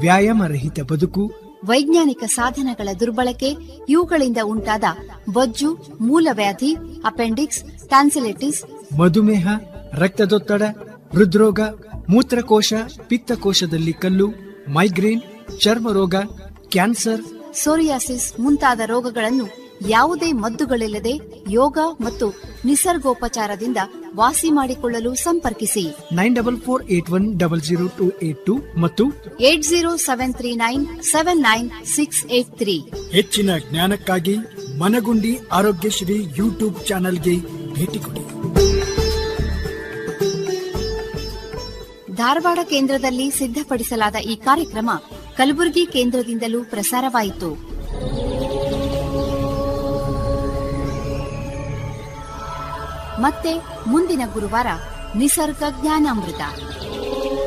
ವ್ಯಾಯಾಮ ರಹಿತ ಬದುಕು ವೈಜ್ಞಾನಿಕ ಸಾಧನಗಳ ದುರ್ಬಳಕೆ ಇವುಗಳಿಂದ ಉಂಟಾದ ಬೊಜ್ಜು ಮೂಲವ್ಯಾಧಿ ಅಪೆಂಡಿಕ್ಸ್ ಟ್ಯಾನ್ಸಿಲಿಟಿಸ್ ಮಧುಮೇಹ ರಕ್ತದೊತ್ತಡ ಹೃದ್ರೋಗ ಮೂತ್ರಕೋಶ ಪಿತ್ತಕೋಶದಲ್ಲಿ ಕಲ್ಲು ಮೈಗ್ರೇನ್ ಚರ್ಮ ರೋಗ ಕ್ಯಾನ್ಸರ್ ಸೋರಿಯಾಸಿಸ್ ಮುಂತಾದ ರೋಗಗಳನ್ನು ಯಾವುದೇ ಮದ್ದುಗಳಿಲ್ಲದೆ ಯೋಗ ಮತ್ತು ನಿಸರ್ಗೋಪಚಾರದಿಂದ ವಾಸಿ ಮಾಡಿಕೊಳ್ಳಲು ಸಂಪರ್ಕಿಸಿ nine double four eight one double zero two eight two ಮತ್ತು eight zero seven three nine seven nine six eight three ಹೆಚ್ಚಿನ ಜ್ಞಾನಕ್ಕಾಗಿ ಮನಗುಂಡಿ ಆರೋಗ್ಯಶ್ರೀ ಯೂಟ್ಯೂಬ್ ಚಾನೆಲ್ಗೆ ಭೇಟಿ ಕೊಡಿ ಧಾರವಾಡ ಕೇಂದ್ರದಲ್ಲಿ ಸಿದ್ಧಪಡಿಸಲಾದ ಈ ಕಾರ್ಯಕ್ರಮ ಕಲಬುರಗಿ ಕೇಂದ್ರದಿಂದಲೂ ಪ್ರಸಾರವಾಯಿತು ಮತ್ತೆ ಮುಂದಿನ ಗುರುವಾರ ನಿಸರ್ಗ ಜ್ಞಾನಾಮೃತ